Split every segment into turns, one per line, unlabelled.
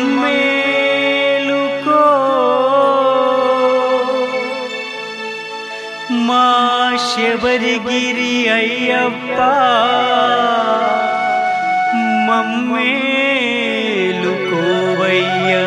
మమ్మేలుకో మా శబరిగిరి అయ్యప్ప మమ్మేలుకోవయ్యా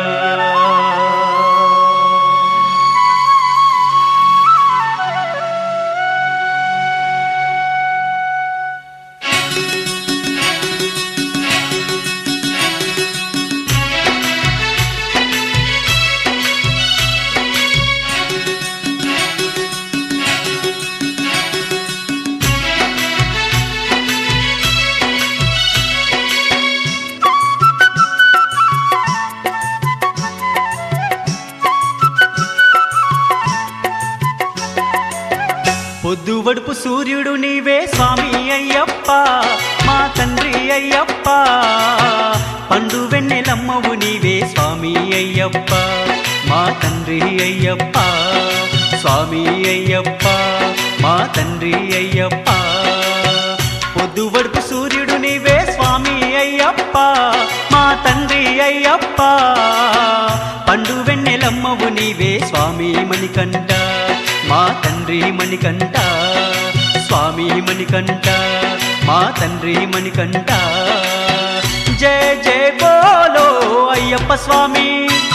పొద్దువడుపు సూర్యుడు నీవే స్వామి అయ్యప్ప మా తండ్రి అయ్యప్ప పండు వెన్నెలమ్మవు నీవే స్వామి అయ్యప్ప మా తండ్రి అయ్యప్ప స్వామి అయ్యప్ప మా తండ్రి అయ్యప్ప పొద్దువడుపు సూర్యుడు నీవే స్వామి అయ్యప్ప మా తండ్రి అయ్యప్ప పండు వెన్నెలమ్మవు నీవే స్వామి మణికంఠ మా తండ్రి మణికంఠ స్వామి మణికంఠ మా తండ్రి మణికంఠ జయ జయ బోలో అయ్యప్ప స్వామి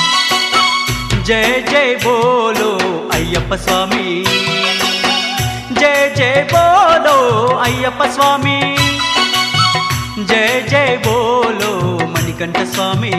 జయ జయ బోలో అయ్యప్ప స్వామి జయ జయ బోలో అయ్యప్ప స్వామి జయ జయ బోలో మణికంఠ స్వామి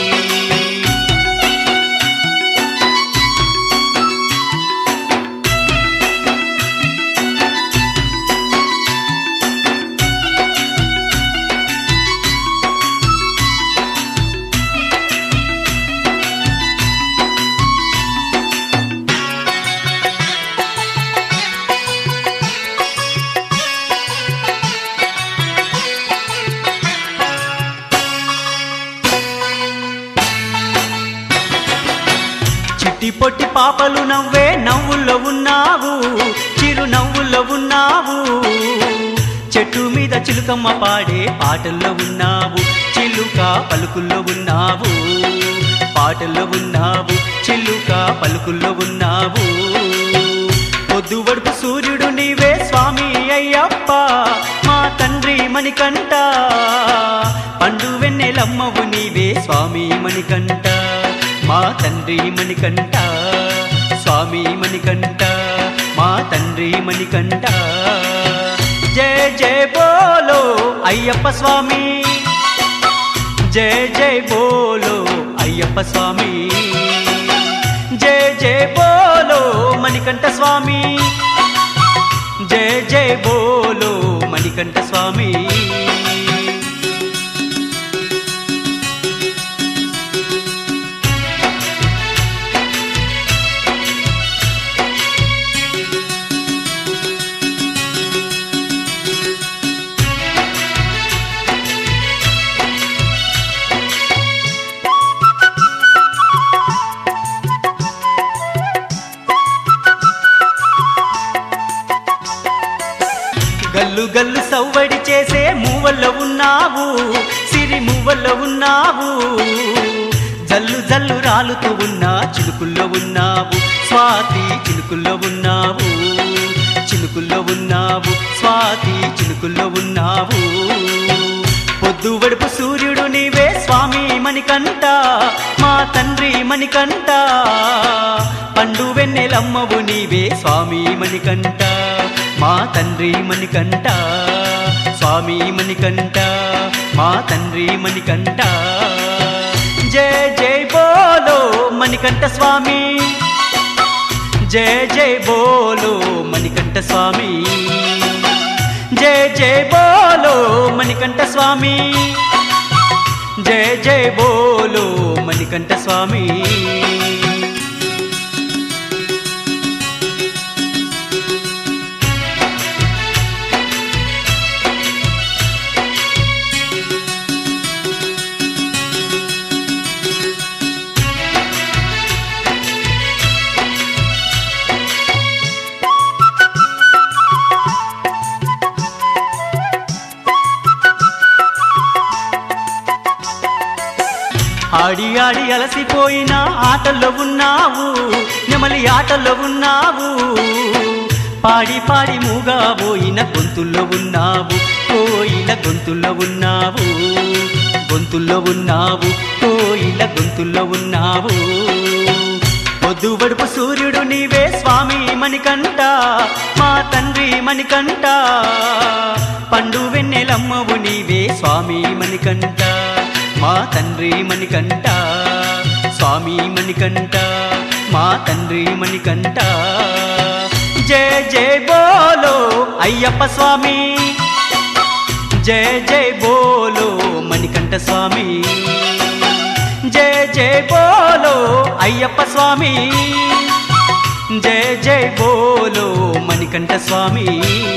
చిట్టి పొట్టి పాపలు నవ్వే నవ్వుల్లో ఉన్నావు చిరు నవ్వుల్లో ఉన్నావు చెట్టు మీద చిలుకమ్మ పాడే పాటల్లో ఉన్నావు చిలుక పలుకుల్లో ఉన్నావు పాటల్లో ఉన్నావు చిలుక పలుకుల్లో ఉన్నావు పొద్దు వడుపు సూర్యుడు నీవే స్వామి అయ్యప్ప మా తండ్రి మణికంఠ పండు వెన్నెలమ్మవు నీవే స్వామి మణికంఠ మా తండ్రి మణికంఠ స్వామి మణికంఠ మా తండ్రి మణికంఠ జయ జయ బోలో అయ్యప్ప స్వామి జయ జయ బోలో అయ్యప్ప స్వామి జయ జయ బోలో మణికంఠ స్వామి జయ జయ బోలో మణికంఠ స్వామి గల్లు గల్లు సవ్వడి చేసే మూవల్లో ఉన్నావు సిరి మూవల్లో ఉన్నావు జల్లు జల్లు రాలుతూ ఉన్నా చిలుకుల్లో ఉన్నావు స్వాతి చిలుకుల్లో ఉన్నావు చిలుకుల్లో ఉన్నావు స్వాతి చిలుకుల్లో ఉన్నావు పొద్దు వడుపు సూర్యుడు నీవే స్వామి మణికంఠ మా తండ్రి మణికంఠ పండు వెన్నెలమ్మవు నీవే స్వామి మణికంఠ మా తండ్రి మణికంఠ స్వామి మణికంఠ మా తండ్రి మణికంఠ జయ జయ బోలో మణికంఠ స్వామి జయ జయ బోలో మణికంఠ స్వామి జయ జయ బోలో మణికంఠ స్వామి జయ జయ బోలో మణికంఠ స్వామి ఆడి ఆడి అలసిపోయిన ఆటల్లో ఉన్నావు నెమలి ఆటల్లో ఉన్నావు పాడి పాడి మూగా పోయిన గొంతుల్లో ఉన్నావు కోయిల గొంతుల్లో ఉన్నావు గొంతుల్లో ఉన్నావు కోయిల గొంతుల్లో ఉన్నావు పొద్దు వడుపు సూర్యుడు నీవే స్వామి మణికంట మా తండ్రి మణికంట పండు వెన్నెలమ్మవు నీవే స్వామి మణికంట మా తండ్రి మణికంట స్వామి మణికంట మా తండ్రి మణికంట జయ జయ బోలో అయ్యప్ప స్వామి జయ జయ బోలో మణికంఠ స్వామి జయ జయ బోలో అయ్యప్ప స్వామి జయ జయ బోలో మణికంఠ స్వామి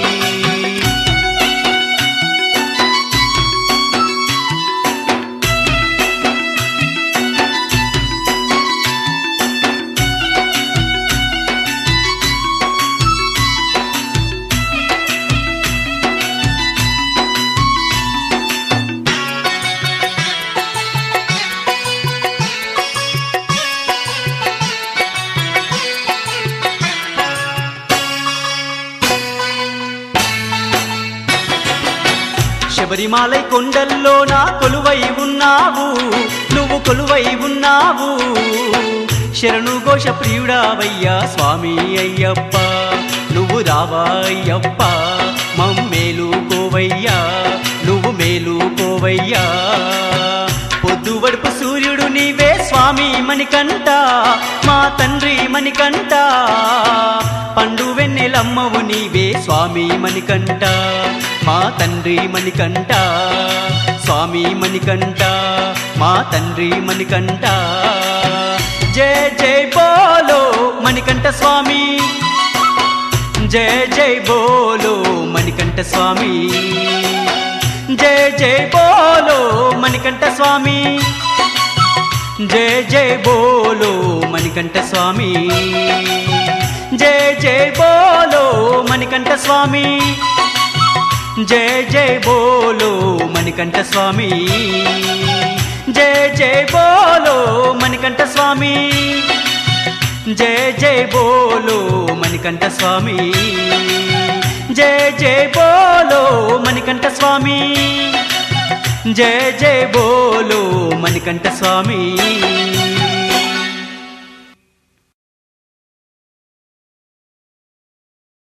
శబరిమాలై కొండల్లో నా కొలువై ఉన్నావు నువ్వు కొలువై ఉన్నావు శరణు ఘోష ప్రియుడావయ్యా స్వామి అయ్యప్ప నువ్వు రావా అయ్యప్ప మమ్మేలు కోవయ్యా నువ్వు మేలు కోవయ్యా పొద్దు వడుపు సూర్యుడు నీవే స్వామి మణికంట మా తండ్రి మణికంట పండు వెన్నెలమ్మవు నీవే స్వామి మణికంట మా తండ్రి మణికంట స్వామి మణికంట మా తండ్రి మణికంట జయ జయ బోలో మణికంఠ స్వామి జయ జయ బోలో మణికంఠ స్వామి జయ జయ బోలో మణికంఠ స్వామి జయ జయ బోలో మణికంఠ స్వామి జయ జయ బోలో మణికంఠ స్వామి జయ జయ బోలో మణికంఠ స్వామి జయ జయ బోలో మణికంఠ స్వామి జయ జయ బోలో మణికంఠ స్వామి జయ జయ బోలో మణికంఠ స్వామి జయ జయ బోలో మణికంఠ స్వామి